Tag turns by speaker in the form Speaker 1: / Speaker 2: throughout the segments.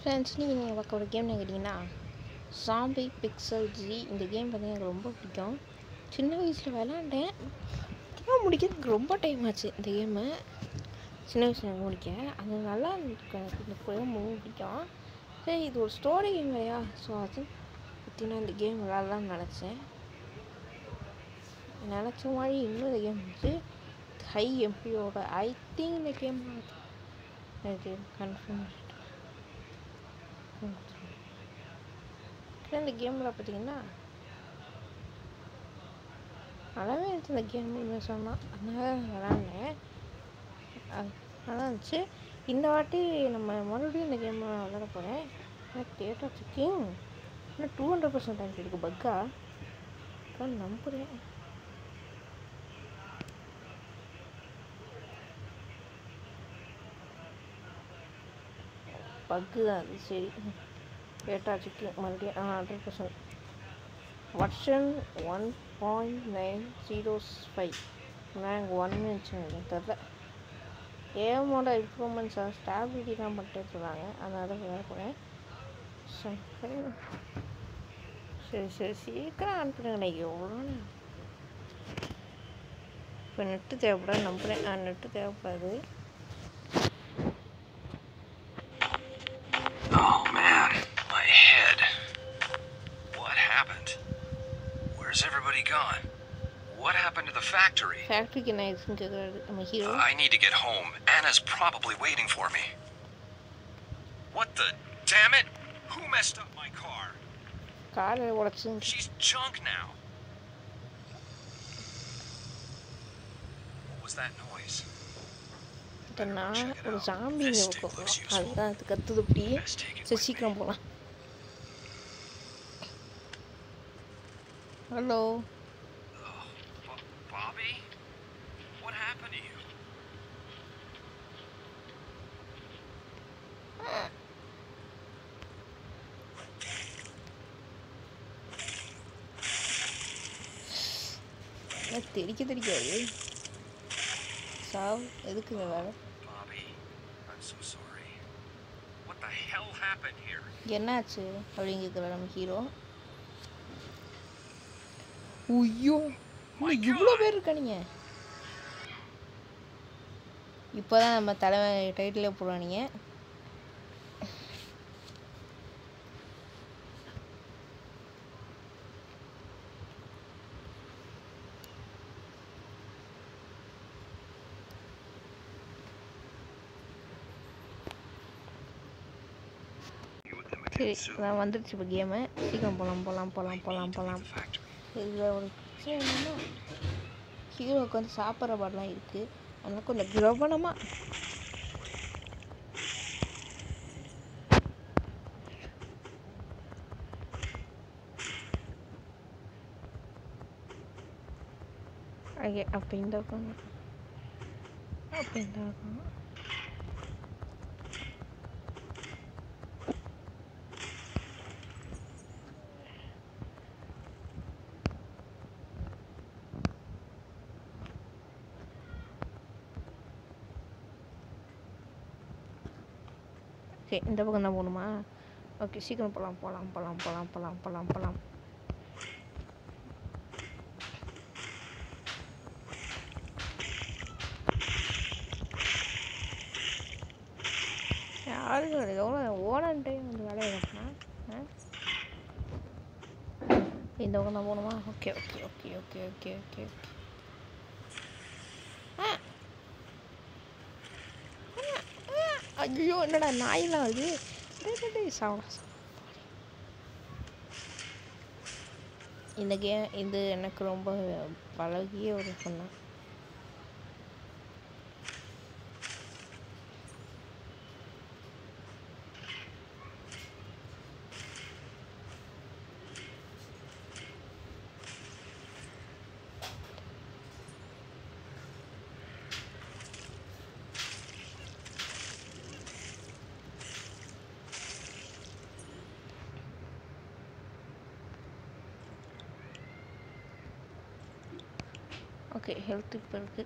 Speaker 1: Friends நீங்கள் நீங்கள் பார்க்க ஒரு கேம் கேட்டிங்கன்னா சாம்பி பிக்சல் ஜி இந்த கேம் பார்த்தீங்கன்னா எனக்கு ரொம்ப பிடிக்கும் சின்ன வயசில் விளாண்டேன் இப்போதான் முடிக்கிறதுக்கு ரொம்ப டைம் ஆச்சு இந்த கேமு சின்ன வயசில் எனக்கு முடிக்க அது நல்லா இருக்கு எனக்கு இந்த கேம் ரொம்ப பிடிக்கும் சரி இது ஒரு ஸ்டோரி கேம் இல்லையா ஸோ அது பற்றினா இந்த கேம் விளாட்லாம்னு நினச்சேன் நினச்ச மாதிரி இன்னும் இந்த கேம் வந்து ஹை எம்பியோட ஐ திங்க் இந்த கேம் எனக்கு கன்ஃபார்ம் இந்த கேமில் பார்த்தீங்கன்னா நல்லாவே இருந்துச்சு இந்த கேம் இவன் சொன்னான் அதனால விளாண்டேன் அது நல்லா இருந்துச்சு இந்த வாட்டி நம்ம மறுபடியும் இந்த கேம் விளாட போகிறேன் எனக்கு டேட்டா செக்கிங் இன்னும் டூ ஹண்ட்ரட் பர்சன்ட் டைம் இருக்குது பக்கா தான் நம்புகிறேன் பக்கு தான் அது சரி டேட்டா செக்கிங் மறுபடியும் ஆ hundred percent version one point nine zero five நான் ஒன்னு வச்சுங்க தெரில ஏமோட இம்ப்ரூவ்மெண்ட்ஸ் ஸ்டாபிலிட்டி தான் பண்ணிட்டே சொல்கிறாங்க அதனால விளையாட போகிறேன் சரி சரி சீக்கிரம் அனுப்புங்க எவ்வளோ இப்போ நெட்டு தேவைப்படாது நம்புகிறேன் ஆ நெட்டு தேவைப்படாது
Speaker 2: Oh man, my head. What happened? Where's everybody gone? What happened to the factory?
Speaker 1: ஃபேக்ட்ரிக்கு என்ன ஆயிடுச்சுன்னு கேட்குறாரு நம்ம hero
Speaker 2: I need to get home. Anna's probably waiting for me. What the? Damn it! Who messed up my car?
Speaker 1: காரை உடச்சுன்னு
Speaker 2: She's junk now. What was that noise?
Speaker 1: நான் ஒரு zombie இங்கே இருக்கும் அதுதான் அது கத்துது இப்படி
Speaker 2: Best take it
Speaker 1: சரி
Speaker 2: with
Speaker 1: சீக்கிரம்
Speaker 2: me.
Speaker 1: போகலாம் hello
Speaker 2: Oh, Bo- Bobby? What happened to you?
Speaker 1: எனக்கு தெரிக்க தெரிக்காது சாவ் எதுக்கு இந்த வேலை
Speaker 2: Bobby, I'm so sorry. What the hell happened here?
Speaker 1: என்னாச்சு அப்படின்னு கேட்குற நம்ம ஹீரோ ஐயோ
Speaker 2: My
Speaker 1: இவ்வளோ
Speaker 2: God.
Speaker 1: பேர் இருக்கானுங்க இப்போதான் நம்ம தலைமை டைட்டிலே போடுவானுங்க
Speaker 2: You with them
Speaker 1: சரி
Speaker 2: again soon.
Speaker 1: நான் வந்துடுச்சு இப்போ கேமு சீக்கிரம் போகலாம் போகலாம்
Speaker 2: I
Speaker 1: போகலாம்
Speaker 2: need
Speaker 1: போகலாம்
Speaker 2: to leave
Speaker 1: போகலாம்
Speaker 2: the factory.
Speaker 1: இதில் ஒரு பிரச்சனை என்னன்னா ஹீரோவுக்கு வந்து சாப்பிட்ற பாடலாம் இருக்குது அதனால் கொஞ்சம் கவனமாக ஓகே அப்போ இந்த பக்கம் அப்போ இந்த பக்கம் சரி இந்த பக்கம் தான் போகணுமா ஓகே சீக்கிரம் போகலாம் போகலாம் போகலாம் போகலாம் போகலாம் போகலாம் போகலாம் யாருக்கு எவ்வளோ ஓனன் டைம் வந்து வேலையை வைப்பேன் இந்த பக்கம் தான் போகணுமா okay okay okay okay okay okay okay ஐயோ என்னடா நாயெல்லாம் வருது டேய், டேய், டேய், சாவடா சாவடா. இந்த கேம் இது எனக்கு ரொம்ப பழகிய ஒரு பொண்ணு ஓகே ஹெல்த் இப்போ இருக்குது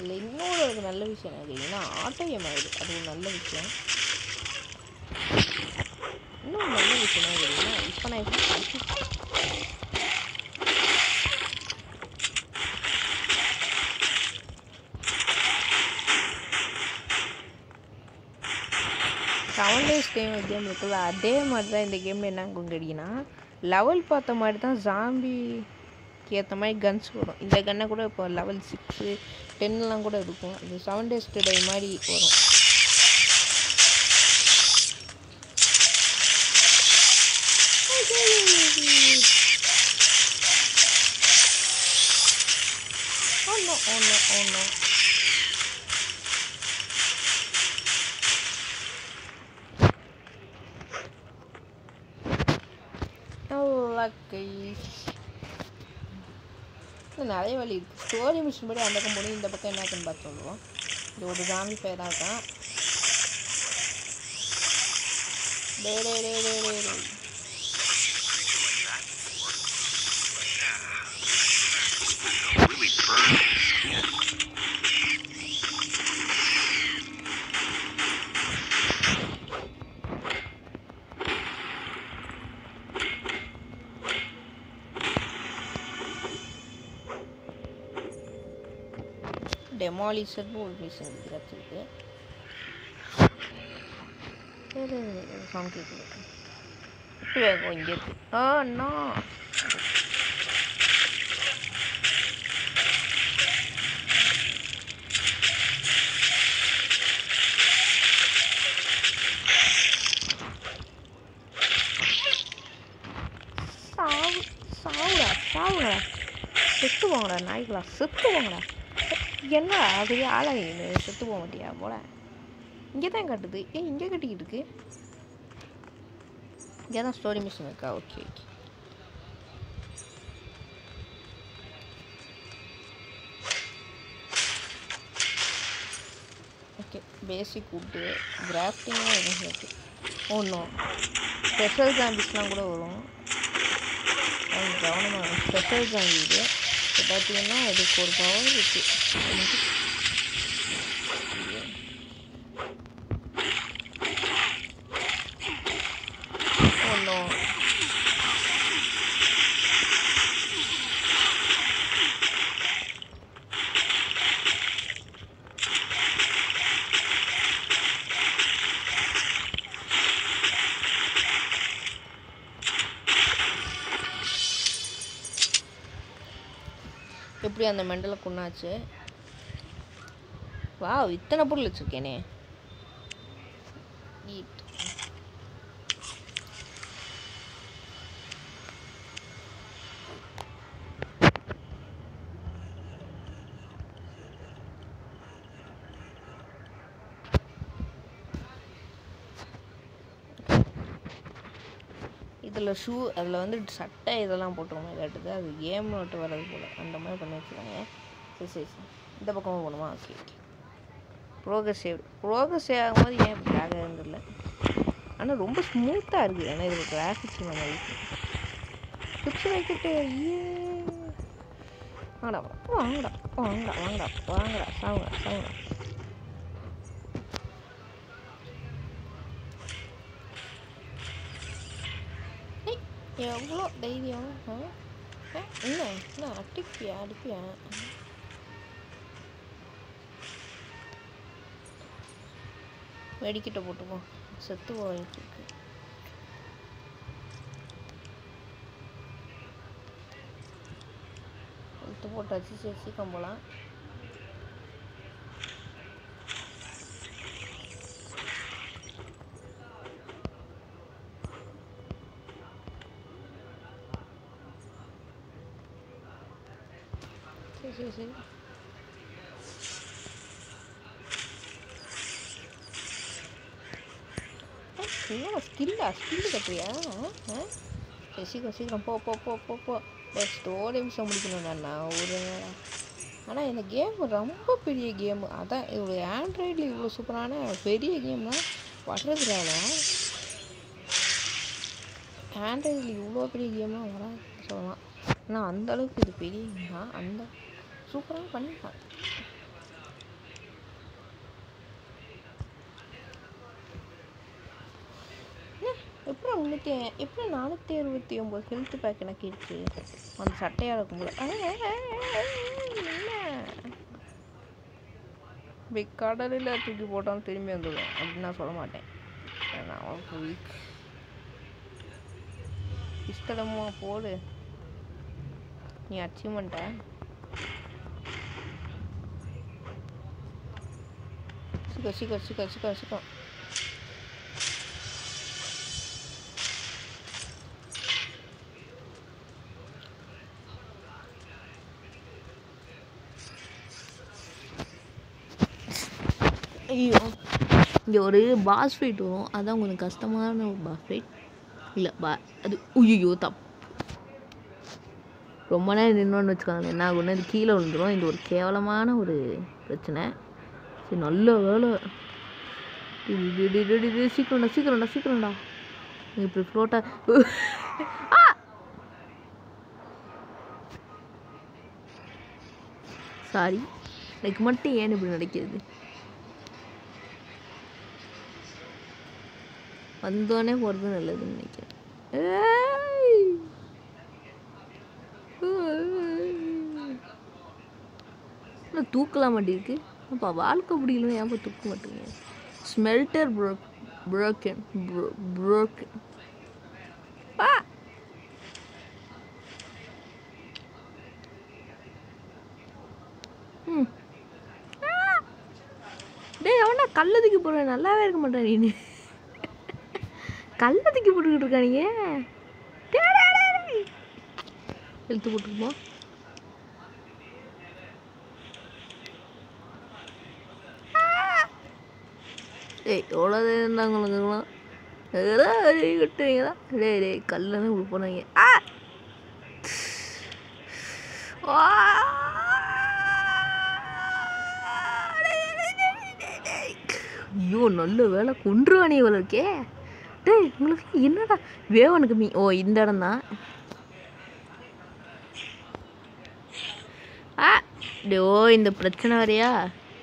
Speaker 1: இதில் இன்னொரு ஒரு நல்ல விஷயம் என்ன கேட்டிங்கன்னா ஆட்டோ கேம் ஆகுது அது ஒரு நல்ல விஷயம் இன்னொரு நல்ல விஷயம் என்ன கேட்டிங்கன்னா இப்போ நான் எப்படி படிச்சு செவன் டேஸ் கேம் கேம் இருக்குல்ல அதே மாதிரி தான் இந்த கேமில் என்ன கேட்டிங்கன்னா லெவல் பார்த்த மாதிரி தான் ஜாம்பிக்கு ஏற்ற மாதிரி கன்ஸ் வரும் இந்த கன்னை கூட இப்போ லெவல் சிக்ஸு டென்லாம் கூட இருக்கும் இது செவன் டேஸ் டே மாதிரி வரும் Oh no, oh no, oh no. லக்கை நிறைய வழி இருக்குது ஸ்டோரி மிஷின் படி அந்த பக்கம் போய் இந்த பக்கம் என்ன இருக்குன்னு பார்த்து சொல்லுவோம் இது ஒரு ஜாமி ஃபயராக இருக்கான் டே டே டே டே டே டே
Speaker 2: Really burned his skin.
Speaker 1: டெமாலிஷர்னு ஒரு மிஷின் கிடச்சிருக்கு சவுண்ட் கேட்குது இப்போ வேகம் இங்கே இருக்கு ஆ அண்ணா சாவு சாவுடா சாவுடா செத்து போங்கடா நாய்களா செத்து போங்கடா என்ன பெரிய ஆளாகி செத்து போக மாட்டியா போல இங்கே தான் கட்டுது ஏன் இங்கே கட்டிக்கிட்டு இருக்கு இங்கே தான் ஸ்டோரி மிஷின் இருக்கா okay okay okay basic wood கிராஃப்டிங்லாம் எதுவும் இருக்கு ஒன்றும் ஸ்பெஷல் ஜாம்பிஸ்லாம் கூட வரும் அது கவனமாக ஸ்பெஷல் ஜாம்பி இது இப்போ பார்த்தீங்கன்னா இதுக்கு ஒரு பவர் இருக்குது ஒன்றும் எப்படி அந்த மெண்டலை கொண்டாச்சு வாவ் இத்தனை பொருள் வச்சுருக்கேனே Neat. இதில் ஷூ அதில் வந்து சட்டை இதெல்லாம் போட்டுருவோம் காட்டுது அது கேம் நோட்டு வர்றது போல் அந்த மாதிரி பண்ணி வச்சுருக்காங்க சரி சரி சரி இந்த பக்கமாக போகணுமா okay okay progress save progress save ஆகும்போது ஏன் இப்படி லேக் ஆகுதில்ல ஆனால் ரொம்ப ஸ்மூத்தாக இருக்குது ஏன்னா இதில் கிராஃபிக்ஸ் நம்ம டிப்ஸ் வைக்கிட்டு ஐயே வாங்கடா வாங்கடா வாங்கடா வாங்கடா வாங்கடா சாவுங்கடா சாவுங்கடா ஏய், எவ்வளோ தைரியம் ஆ? ஆ, என்ன என்ன அடிப்பியா அடிப்பியா வெடிக்கிட்ட போட்டுப்போம் செத்து போயிட்டு இருக்கு இழுத்து போட்டாச்சு சரி சீக்கிரம் போகலாம் சரி சரி சரி என்ன ஸ்கில்லா ஸ்கில்லு கட்டுறியா ஆ? ஆ? சரி சீக்கிரம் சீக்கிரம் போ போ போ போ போ ஸ்டோரி நிமிஷம் முடிக்கணும்டா ஒரு ஆனால் இந்த கேம் ரொம்ப பெரிய கேமு அதான் இவ்வளோ ஆண்ட்ராய்டில் இவ்வளோ சூப்பரான பெரிய கேம்னா வர்றதுனால ஆண்ட்ராய்டில் இவ்வளோ பெரிய கேம்லாம் வர சொல்லலாம் ஆனால் அந்த அளவுக்கு இது பெரிய கேம் தான் அந்த சூப்பராக பண்ணிருக்காங்க முந்நூற்றி எப்படி நானூற்றி அறுபத்தி ஒம்பது ஹெல்த் பேக் எனக்கு இருக்கு அந்த சட்டையாக இருக்கும்போது என்ன இப்படி கடலில் தூக்கி போட்டாலும் திரும்பி வந்துடும் அப்படின்னு நான் சொல்ல மாட்டேன் ஏன்னா அவனுக்கு வீக் இஷ்டமா போடு நீ அச்சீவ்மெண்ட்டை சீக்கிரம் சீக்கிரம் சீக்கிரம் சீக்கிரம் சீக்கிரம் ஐயோ இங்கே ஒரு பாஸ் ஃபைட் வரும் அதான் கொஞ்சம் கஷ்டமான ஒரு பாஸ் ஃபைட் இல்லை பா அது உய்யோ தப் ரொம்ப நேரம் நின்னோன்னு வச்சுக்கோங்க என்ன ஆகும்னா இது கீழே விழுந்துரும் இது ஒரு கேவலமான ஒரு பிரச்சனை சரி நல்ல வேலை டேய், டேய், டேய், டேய், டேய், சீக்கிரம்டா சீக்கிரம்டா சீக்கிரம்டா நீ இப்படி ஃப்ளோட்டா சாரி எனக்கு மட்டும் ஏன் இப்படி நடக்கிறது வந்தோடனே போகிறது நல்லதுன்னு நினைக்கிறேன் ஏய். என்ன தூக்கலாம் மாட்டேருக்கு அப்பா வாழ்க்கை முடியலன்னு ஏன் போய் தூக்க மாட்டேங்க ஸ்மெல்டர் ப்ரோக் ப்ரோக்கன் ப்ரோக்கன் ஆ ம் ஆ. டேய் அவனா கல்லதுக்கு போகிறேன் நல்லாவே இருக்க மாட்டேன் நீ கல்லதுக்கு போட்டுக்கிட்டு இருக்கானீங்க எழுத்து போட்டுக்குமா டேய் எவ்வளோ இருந்தாங்க உங்களுக்குலாம் ஏதாவது கட்டுவீங்களா டேய் டேய் கல்லுன்னு இப்படி போனாங்க ஆ ஆ! டேய், டேய், டேய், டேய், டேய். ஐயோ நல்ல வேலை கொன்றுவானி இவ்வளோ இருக்கே டேய் உங்களுக்கு என்னடா வேவனுக்கு மீ ஓ இந்த இடம் தான் ஆ டே ஓ இந்த பிரச்சனை வேறையா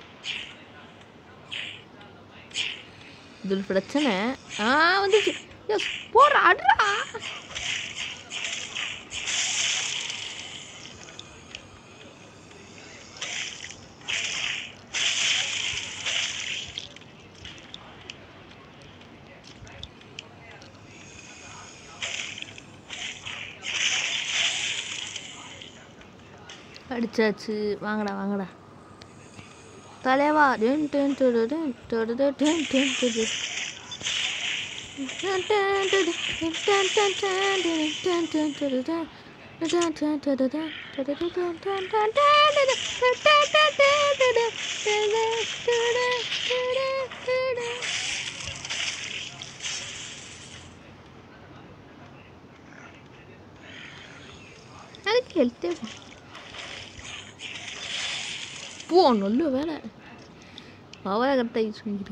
Speaker 1: இது ஒரு பிரச்சனை ஆ வந்துச்சு எஸ் போடுறா அடுறா அடிச்சாச்சு வாங்கடா வாங்கடா தலைவா டென் டென் டெடு டென் டெடு டெ டென் டென் டெடு டென் டென் டெடு டென் டென் டென் டெடு டென் டென் டெடு டென் டென் டென் டெடு டென் டெடு டென் டென் டென் டென் டெடு டென் டென் டெடு டெடு டெடு டெடு டெடு அதுக்கு ஹெல்த்தே போ நல்ல வேலை அவரை கரெக்டாக யூஸ் பண்ணிக்கிட்டு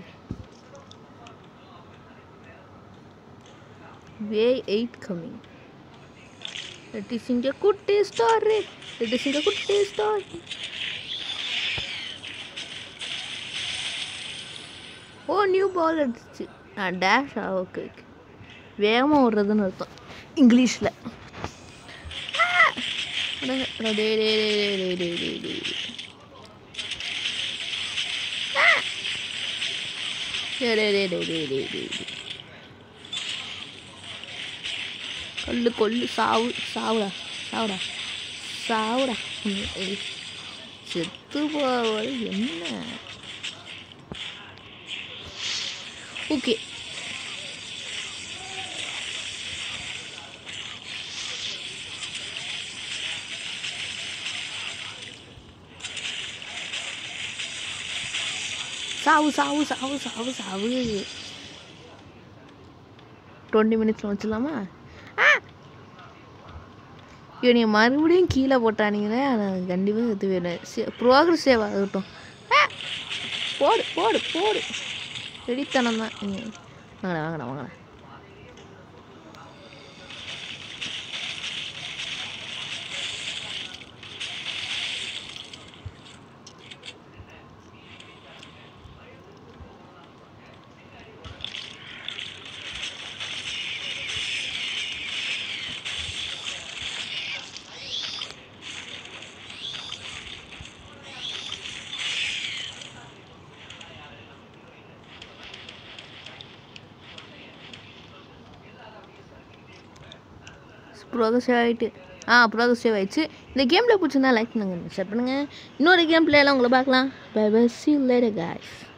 Speaker 1: wave eight coming it is இங்க குட்டி ஸ்டாரி இட் இஸ் இங்க குட்டி ஸ்டாரி ஓ நியூ பால் அடிச்சு ஆ டேஷ் ஆ ஓகே ஓகே வேகமாக ஓடுறதுன்னு அர்த்தம் இங்கிலீஷில் டே டே டே டே டே டே டே டே டே டே டே டே டே டே டே கொல்லு கொல்லு சாவு சாவுடா சாவுடா சாவுடா ம், ஏய். செத்து போவது என்ன ஓகே சாவு சாவு சாவு சாவு சாவு டுவெண்ட்டி மினிட்ஸில் வச்சிடலாமா ஆ ஐயோ நீங்கள் மறுபடியும் கீழே போட்டானீங்கன்னா நான் கண்டிப்பாக செத்து போயிடுவேன் ப்ரோக்ரஸ் சேவ் ஆகட்டும் ஆ போடு போடு போடு வெடித்தனம் தான் வாங்கடா வாங்கடா வாங்கடா ப்ரோக்ரஸ் ஆகிட்டு ஆ ப்ரோக்ரஸ் சேவ் ஆயிடுச்சு இந்த கேமில் பிடிச்சிருந்தா லைக் பண்ணுங்கள் ஷேர் பண்ணுங்கள் இன்னொரு கேம் பிளேயெல்லாம் உங்களை பார்க்கலாம் bye bye see later guys